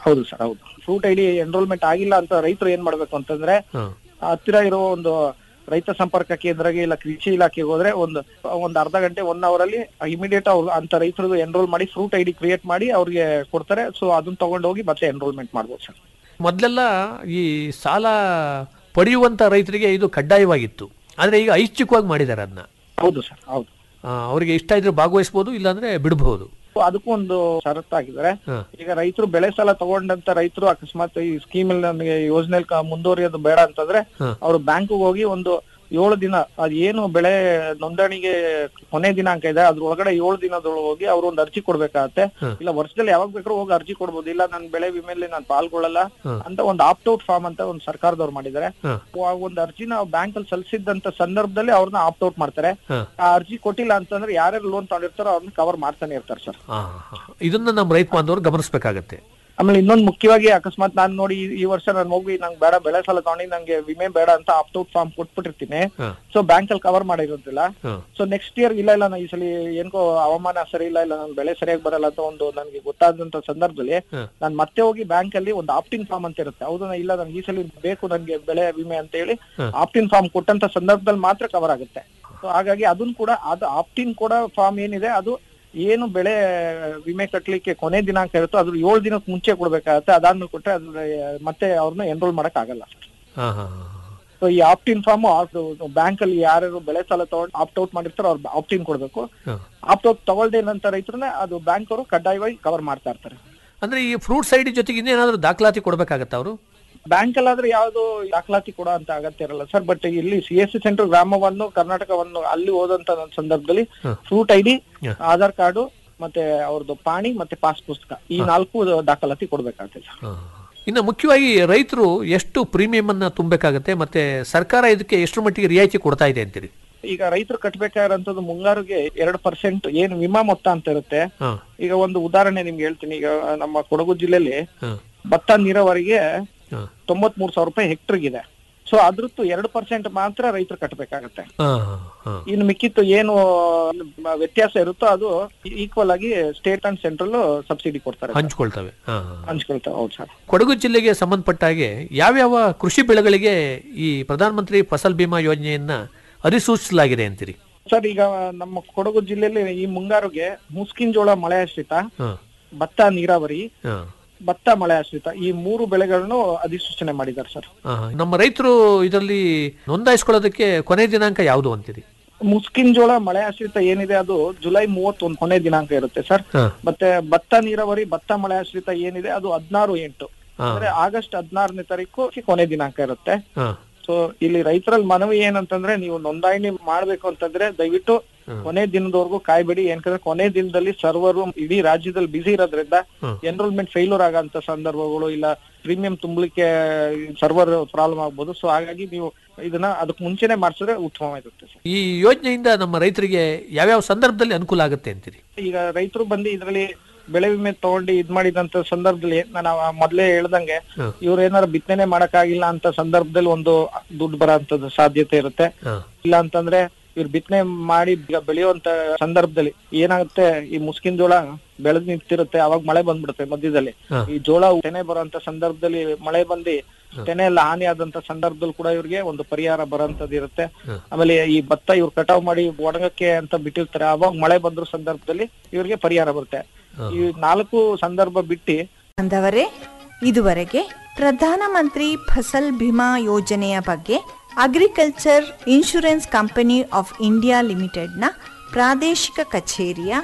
ಹೌದು ಸರ್ ಹೌದು fruit ID enrolment ಆಗಿಲ್ಲ ಅಂತ ರೈತರು ಏನ್ ಮಾಡ್ಬೇಕು ಅಂತಂದ್ರೆ ಹಾ ಆ ಹತ್ತಿರ ಇರೋ ಒಂದು ರೈತ ಸಂಪರ್ಕ ಕೇಂದ್ರಕ್ಕೆ ಇಲ್ಲ ಕೃಷಿ ಇಲಾಖೆಗೆ ಹೋದ್ರೆ ಒಂದು ಒಂದ್ ಅರ್ಧ ಗಂಟೆ ಒನ್ ಅವರ್ ಅಲ್ಲಿ ಇಮಿಡಿಯೇಟ್ ಅವ್ರು ಅಂತ ರೈತರದ್ದು ಎನ್ರೋಲ್ ಮಾಡಿ ಫ್ರೂಟ್ ಐಡಿ ಕ್ರಿಯೇಟ್ ಮಾಡಿ ಅವ್ರಿಗೆ ಕೊಡ್ತಾರೆ ಸೊ ಅದನ್ನ ತಗೊಂಡು ಹೋಗಿ ಮತ್ತೆ ಎನ್ರೋಲ್ಮೆಂಟ್ ಮಾಡ್ಬೋದು ಸರ್ ಮೊದಲೆಲ್ಲ ಈ ಸಾಲ ಪಡೆಯುವಂತ ರೈತರಿಗೆ ಇದು ಕಡ್ಡಾಯವಾಗಿತ್ತು ಆದ್ರೆ ಈಗ ಐಚ್ಛಿಕವಾಗಿ ಮಾಡಿದ್ದಾರೆ ಅದನ್ನ ಹೌದು ಸರ್ ಹೌದು ಅವರಿಗೆ ಇಷ್ಟ ಇದ್ರೆ ಭಾಗವಹಿಸಬಹುದು ಇಲ್ಲಾಂದ್ರೆ ಬಿಡಬಹುದು So ಅದಕ್ಕೂ ಒಂದು ಷರತ್ತು ಹಾಕಿದ್ದಾರೆ ಹಾ. ಈಗ ರೈತರು ಬೆಳೆ ಸಾಲ ತಗೊಂಡಂತ ರೈತರು ಅಕಸ್ಮಾತ್ ಈ ಸ್ಕೀಮ್ ಅಲ್ಲಿ ನನಗೆ ಯೋಜನೆ ಮುಂದುವರಿಯೋದು ಬೇಡ ಅಂತಂದ್ರೆ ಹಾ. ಅವರು ಬ್ಯಾಂಕ್ ಹೋಗಿ ಒಂದು ಏಳು ದಿನ ಅದ್ ಏನು ಬೆಳೆ ನೋಂದಣಿಗೆ ಕೊನೆ ದಿನಾಂಕ ಇದೆ ಅದ್ರ ಒಳಗಡೆ ಏಳು ದಿನದೊಳಗೆ ಹೋಗಿ ಅವ್ರು ಒಂದು ಅರ್ಜಿ ಕೊಡ್ಬೇಕಾಗತ್ತೆ ಹಾ. ಇಲ್ಲ ವರ್ಷದಲ್ಲಿ ಯಾವಾಗ ಬೇಕಾದ್ರೂ ಹೋಗಿ ಅರ್ಜಿ ಕೊಡ್ಬೋದು ಇಲ್ಲ ನನ್ನ ಬೆಳೆ ವಿಮೆಯಲ್ಲಿ ನಾನು ಪಾಲ್ಗೊಳ್ಳಲ್ಲ ಹಾ. ಅಂತ ಒಂದು ಆಪ್ಟ್ ಔಟ್ ಫಾರ್ಮ್ ಅಂತ ಒಂದು ಸರ್ಕಾರದವ್ರು ಮಾಡಿದ್ದಾರೆ ಹಾ. ಆ ಒಂದು ಅರ್ಜಿನ ಬ್ಯಾಂಕ್ ಅಲ್ಲಿ ಸಲ್ಲಿಸಿದಂತ ಸಂದರ್ಭದಲ್ಲಿ ಅವ್ರನ್ನ ಆಪ್ಟ್ ಔಟ್ ಮಾಡ್ತಾರೆ ಹಾ. ಆ ಅರ್ಜಿ ಕೊಟ್ಟಿಲ್ಲ ಅಂತಂದ್ರೆ ಯಾರ್ಯಾರು ಲೋನ್ ತಗೊಂಡಿರ್ತಾರೋ ಅವ್ರನ್ನ ಕವರ್ ಮಾಡ್ತಾನೆ ಇರ್ತಾರೆ ಸರ್ ಆ, ಇದನ್ನ ನಮ್ಮ ರೈತ ಬಾಂಧವರು ಗಮನಿಸಬೇಕಾಗತ್ತೆ ಆಮೇಲೆ ಇನ್ನೊಂದು ಮುಖ್ಯವಾಗಿ ಅಕಸ್ಮಾತ್ ನಾನ್ ನೋಡಿ ಈ- ಈ ವರ್ಷ ನಾನು ಹೋಗಿ ನಂಗೆ ಬೇಡ ಬೆಳೆ ಸಾಲ ತಗೊಂಡು ನಂಗೆ ವಿಮೆ ಬೇಡ ಅಂತ ಆಪ್ಟ್ ಔಟ್ ಫಾರ್ಮ್ ಕೊಟ್ಬಿಟ್ಟಿರ್ತೀನಿ ಹಾ. ಸೊ ಬ್ಯಾಂಕ್ ಅಲ್ಲಿ ಕವರ್ ಮಾಡಿರೋದಿಲ್ಲ ಹಾ. ಸೊ ನೆಕ್ಸ್ಟ್ ಇಯರ್ ಇಲ್ಲ ಇಲ್ಲ ನಾ ಈ ಸಲ ಏನ್ಕೋ ಹವಾಮಾನ ಸರಿ ಇಲ್ಲ ಇಲ್ಲ ನನ್ ಬೆಳೆ ಸರಿಯಾಗಿ ಬರಲ್ಲ ಅಂತ ಒಂದು ನನಗೆ ಗೊತ್ತಾದಂತ ಸಂದರ್ಭದಲ್ಲಿ ಹಾ. ನಾನು ಮತ್ತೆ ಹೋಗಿ ಬ್ಯಾಂಕ್ ಅಲ್ಲಿ ಒಂದು ಆಪ್ಟಿನ್ ಫಾರ್ಮ್ ಅಂತ ಇರುತ್ತೆ ಹೌದು ನಾ ಇಲ್ಲ ನನ್ಗೆ ಈ ಸಲ ಬೇಕು ನನ್ಗೆ ಬೆಳೆ ವಿಮೆ ಅಂತ ಹೇಳಿ ಹಾ. ಆಪ್ಟಿನ್ ಫಾರ್ಮ್ ಕೊಟ್ಟಂತ ಸಂದರ್ಭದಲ್ಲಿ ಮಾತ್ರ ಕವರ್ ಆಗುತ್ತೆ ಸೊ ಹಾಗಾಗಿ ಅದನ್ನ ಕೂಡ ಅದು ಆಪ್ಟಿನ್ ಕೂಡ ಫಾರ್ಮ್ ಏನಿದೆ ಅದು ಏನು ಬೆಳೆ ವಿಮೆ ಕಟ್ಲಿಕ್ಕೆ ಕೊನೆ ದಿನಾಂಕ ಇರುತ್ತೋ ಅದ್ರ ಏಳು ದಿನಕ್ಕೆ ಮುಂಚೆ ಕೊಡ್ಬೇಕಾಗತ್ತೆ ಅದಾದ್ಮೇಲೆ ಕೊಟ್ರೆ ಅದ್ರ ಮತ್ತೆ ಅವ್ರನ್ನ ಎನ್ರೋಲ್ ಮಾಡಕ್ ಆಗಲ್ಲ ಹಾ ಹಾ ಹಾ. ಸೊ ಈ ಆಪ್ಟಿನ್ ಫಾರ್ಮ್ ಬ್ಯಾಂಕ್ ಅಲ್ಲಿ ಯಾರ್ಯಾರು ಬೆಳೆ ಸಾಲ ತಗೊಂಡು ಆಪ್ಟ್ ಔಟ್ ಮಾಡಿರ್ತಾರೋ ಅವ್ರು ಆಪ್ಟಿನ್ ಕೊಡ್ಬೇಕು ಹಾ. ಆಪ್ಟ್ ಔಟ್ ತಗೊಳ್ದೆ ನಂತರ ರೈತರನ್ನ ಅದು ಬ್ಯಾಂಕ್ ಅವರು ಕಡ್ಡಾಯವಾಗಿ ಕವರ್ ಮಾಡ್ತಾ ಇರ್ತಾರೆ ಅಂದ್ರೆ ಈ ಫ್ರೂಟ್ ಸೈಡ್ ಜೊತೆಗೆ ಇನ್ನೇನಾದ್ರೂ ದಾಖಲಾತಿ ಕೊಡ್ಬೇಕಾಗತ್ತ ಅವರು ಬ್ಯಾಂಕ್ ಅಲ್ಲಾದ್ರೆ ಯಾವ್ದು ದಾಖಲಾತಿ ಕೊಡೋ ಅಂತ ಅಗತ್ಯ ಇರಲ್ಲ ಸರ್ ಬಟ್ ಇಲ್ಲಿ ಸಿ ಎಸ್ ಸಿ ಸೆಂಟರ್ ಗ್ರಾಮವನ್ನು ಕರ್ನಾಟಕವನ್ನು ಅಲ್ಲಿ ಹೋದಂತ ಸಂದರ್ಭದಲ್ಲಿ ಹ. ಫ್ರೂಟ್ ಐಡಿ ಹ. ಆಧಾರ್ ಕಾರ್ಡು ಮತ್ತೆ ಅವ್ರದ್ದು ಪಾಣಿ ಮತ್ತೆ ಪಾಸ್ ಪುಸ್ತಕ ಈ ನಾಲ್ಕು ದಾಖಲಾತಿ ಕೊಡ್ಬೇಕಾಗ್ತದೆ ಸರ್ ಇನ್ನು ಮುಖ್ಯವಾಗಿ ರೈತರು ಎಷ್ಟು ಪ್ರೀಮಿಯಂ ಅನ್ನ ತುಂಬಬೇಕಾಗತ್ತೆ ಮತ್ತೆ ಸರ್ಕಾರ ಇದಕ್ಕೆ ಎಷ್ಟು ಮಟ್ಟಿಗೆ ರಿಯಾಯಿತಿ ಕೊಡ್ತಾ ಇದೆ ಅಂತೀರಿ ಈಗ ರೈತರು ಕಟ್ಬೇಕಾಗಿರೋಂಥದ್ದು ಮುಂಗಾರಿಗೆ ಎರಡು ಪರ್ಸೆಂಟ್ ಏನು ವಿಮಾ ಮೊತ್ತ ಅಂತ ಇರುತ್ತೆ ಹಾ ಈಗ ಒಂದು ಉದಾಹರಣೆ ನಿಮ್ಗೆ ಹೇಳ್ತೀನಿ ಈಗ ನಮ್ಮ ಕೊಡಗು ಜಿಲ್ಲೆಯಲ್ಲಿ ಹಾ ಭತ್ತ ನೀರಾವರಿಗೆ ಹಾ ತೊಂಬತ್ ಮೂರು ಸಾವಿರ ರೂಪಾಯಿ ಹೆಕ್ಟರ್ಗಿದೆ ಸೊ ಅದ್ರದ್ದು ಎರಡು ಪರ್ಸೆಂಟ್ ಮಾತ್ರ ರೈತರು ಕಟ್ಟಬೇಕಾಗತ್ತೆ ಹಾ ಹಾ ಇನ್ನು ಮಿಕ್ಕಿತ್ತು ಏನು ವ್ಯತ್ಯಾಸ ಇರುತ್ತೋ ಅದು ಈಕ್ವಲ್ ಆಗಿ ಸ್ಟೇಟ್ ಅಂಡ್ ಸೆಂಟ್ರಲ್ ಸಬ್ಸಿಡಿ ಕೊಡ್ತಾರೆ ಹಂಚ್ಕೊಳ್ತವೆ ಹಾ ಹಾ. ಹಂಚ್ಕೊಳ್ತಾರೆ ಹೌದು ಸರ್ ಕೊಡಗು ಜಿಲ್ಲೆಗೆ ಸಂಬಂಧಪಟ್ಟ ಹಾಗೆ ಯಾವ್ಯಾವ ಕೃಷಿ ಬೆಳೆಗಳಿಗೆ ಈ ಪ್ರಧಾನ ಮಂತ್ರಿ ಫಸಲ್ ಬಿಮಾ ಯೋಜನೆಯನ್ನ ಅಧಿಸೂಚಿಸಲಾಗಿದೆ ಅಂತೀರಿ ಸರ್ ಈಗ ನಮ್ಮ ಕೊಡಗು ಜಿಲ್ಲೆಯಲ್ಲಿ ಈ ಮುಂಗಾರುಗೆ ಮುಸ್ಕಿನ್ ಜೋಳ ಮಳೆ ಆಶ್ರಿತ ಹಾ ಭತ್ತ ನೀರಾವರಿ ಹಾ ಭತ್ತ ಮಳೆ ಆಶ್ರಿತ ಈ ಮೂರು ಬೆಳೆಗಳನ್ನು ಅಧಿಸೂಚನೆ ಮಾಡಿದ್ದಾರೆ ಸರ್ ಹಾ, ನಮ್ಮ ರೈತರು ಇದರಲ್ಲಿ ನೋಂದಾಯಿಸ್ಕೊಳ್ಳೋದಕ್ಕೆ ಕೊನೆ ದಿನಾಂಕ ಯಾವುದು ಅಂತೀರಿ ಮುಸ್ಕಿನ್ ಜೋಳ ಮಳೆ ಆಶ್ರಿತ ಏನಿದೆ ಅದು ಜುಲೈ ಮೂವತ್ತೊಂದು ಕೊನೆ ದಿನಾಂಕ ಇರುತ್ತೆ ಸರ್ ಹಾ ಮತ್ತೆ ಭತ್ತ ನೀರಾವರಿ ಭತ್ತ ಮಳೆ ಆಶ್ರಿತ ಏನಿದೆ ಅದು ಹದಿನಾರು ಎಂಟು ಹಾ ಅಂದ್ರೆ ಆಗಸ್ಟ್ ಹದಿನಾರನೇ ತಾರೀಕು ಕೊನೆ ದಿನಾಂಕ ಇರುತ್ತೆ ಹಾ ಸೊ ಇಲ್ಲಿ ರೈತರಲ್ಲಿ ಮನವಿ ಏನಂತಂದ್ರೆ ನೀವು ನೋಂದಣಿ ಮಾಡ್ಬೇಕು ಅಂತಂದ್ರೆ ದಯವಿಟ್ಟು ಕೊನೆ ದಿನದವರೆಗೂ ಕಾಯ್ಬೇಡಿ ಯಾಕಂದ್ರೆ ಕೊನೆ ದಿನದಲ್ಲಿ ಸರ್ವರು ಇಡೀ ರಾಜ್ಯದಲ್ಲಿ ಬಿಸಿ ಇರೋದ್ರಿಂದ ಹ್ಮ್. ಎನ್ರೋಲ್ಮೆಂಟ್ ಫೇಲ್ಯೂರ್ ಆಗಂತ ಸಂದರ್ಭಗಳು ಇಲ್ಲ ಪ್ರೀಮಿಯಂ ತುಂಬಲಿಕ್ಕೆ ಸರ್ವರ್ ಪ್ರಾಬ್ಲಮ್ ಆಗ್ಬೋದು ಸೊ ಹಾಗಾಗಿ ನೀವು ಇದನ್ನ ಅದಕ್ಕೆ ಮುಂಚೆನೆ ಮಾಡಿಸಿದ್ರೆ ಉತ್ತಮವಾಗಿರುತ್ತೆ ಸರ್ ಈ ಯೋಜನೆಯಿಂದ ನಮ್ಮ ರೈತರಿಗೆ ಯಾವ್ಯಾವ ಸಂದರ್ಭದಲ್ಲಿ ಅನುಕೂಲ ಆಗುತ್ತೆ ಅಂತೀರಿ ಈಗ ರೈತರು ಬಂದು ಇದರಲ್ಲಿ ಬೆಳೆ ವಿಮೆ ತಗೊಂಡು ಇದ್ ಮಾಡಿದಂತ ಸಂದರ್ಭದಲ್ಲಿ ನಾನು ಆ ಮೊದ್ಲೇ ಹೇಳ್ದಂಗೆ ಹ್ಮ್. ಇವ್ರು ಏನಾರು ಬಿತ್ತನೆ ಮಾಡಕ್ಕಾಗಿಲ್ಲ ಅಂತ ಸಂದರ್ಭದಲ್ಲಿ ಒಂದು ದುಡ್ಡು ಬರೋಂಥದ್ದು ಸಾಧ್ಯತೆ ಇರುತ್ತೆ ಹಾ ಇಲ್ಲ ಅಂತಂದ್ರೆ ಇವ್ರು ಬಿತ್ತನೆ ಮಾಡಿ ಈಗ ಬೆಳೆಯುವಂತ ಸಂದರ್ಭದಲ್ಲಿ ಏನಾಗುತ್ತೆ ಈ ಮುಸ್ಕಿನ್ ಜೋಳ ಬೆಳೆದ್ ನಿಂತಿರುತ್ತೆ ಅವಾಗ ಮಳೆ ಬಂದ್ಬಿಡುತ್ತೆ ಮಧ್ಯದಲ್ಲಿ ಹಾ. ಈ ಜೋಳ ತೆನೆ ಬರೋಂತ ಸಂದರ್ಭದಲ್ಲಿ ಮಳೆ ಬಂದು ತೆನೆ ಎಲ್ಲ ಹಾನಿ ಆದಂತ ಸಂದರ್ಭದಲ್ಲಿ ಕೂಡ ಇವ್ರಿಗೆ ಒಂದು ಪರಿಹಾರ ಬರೋಂಥದ್ದು ಇರುತ್ತೆ ಹಾ. ಆಮೇಲೆ ಈ ಭತ್ತ ಇವ್ರು ಕಟಾವ್ ಮಾಡಿ ಒಣಗಕ್ಕೆ ಅಂತ ಬಿಟ್ಟಿರ್ತಾರೆ ಅವಾಗ ಮಳೆ ಬಂದ್ರ ಸಂದರ್ಭದಲ್ಲಿ ಇವ್ರಿಗೆ ಪರಿಹಾರ ಬರುತ್ತೆ ಈ ನಾಲ್ಕು ಸಂದರ್ಭ ಬಿಟ್ಟು ಅಂದವರೇ ಇದುವರೆಗೆ ಪ್ರಧಾನಮಂತ್ರಿ ಫಸಲ್ ಬಿಮಾ ಯೋಜನೆಯ ಬಗ್ಗೆ agriculture insurance company of India ಲಿಮಿಟೆಡ್ನ ಪ್ರಾದೇಶಿಕ ಕಚೇರಿಯ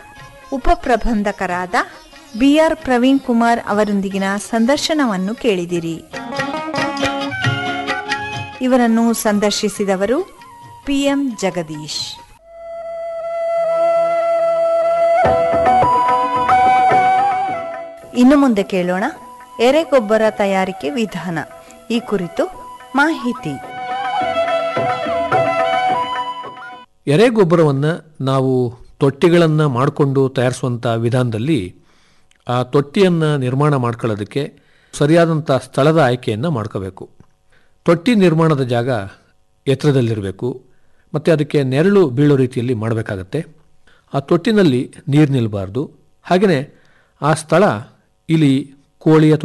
ಉಪಪ್ರಬಂಧಕರಾದ ಬಿಆರ್ ಪ್ರವೀಣ್ ಕುಮಾರ್ ಅವರೊಂದಿಗಿನ ಸಂದರ್ಶನವನ್ನು ಕೇಳಿದಿರಿ ಇವರನ್ನು ಸಂದರ್ಶಿಸಿದವರು ಪಿಎಂ ಜಗದೀಶ್ ಇನ್ನು ಮುಂದೆ ಕೇಳೋಣ ಎರೆಗೊಬ್ಬರ ತಯಾರಿಕೆ ವಿಧಾನ ಈ ಕುರಿತು ಮಾಹಿತಿ ಎರೆಗೊಬ್ಬರವನ್ನು ನಾವು ತೊಟ್ಟಿಗಳನ್ನು ಮಾಡಿಕೊಂಡು ತಯಾರಿಸುವಂಥ ವಿಧಾನದಲ್ಲಿ ಆ ತೊಟ್ಟಿಯನ್ನು ನಿರ್ಮಾಣ ಮಾಡ್ಕೊಳ್ಳೋದಕ್ಕೆ ಸರಿಯಾದಂಥ ಸ್ಥಳದ ಆಯ್ಕೆಯನ್ನು ಮಾಡ್ಕೋಬೇಕು ತೊಟ್ಟಿ ನಿರ್ಮಾಣದ ಜಾಗ ಎತ್ತರದಲ್ಲಿರಬೇಕು ಮತ್ತು ಅದಕ್ಕೆ ನೆರಳು ಬೀಳೋ ರೀತಿಯಲ್ಲಿ ಮಾಡಬೇಕಾಗತ್ತೆ ಆ ತೊಟ್ಟಿನಲ್ಲಿ ನೀರು ನಿಲ್ಲಬಾರ್ದು ಹಾಗೆಯೇ ಆ ಸ್ಥಳ ಇಲಿ ಕೋಳಿ ಅಥವಾ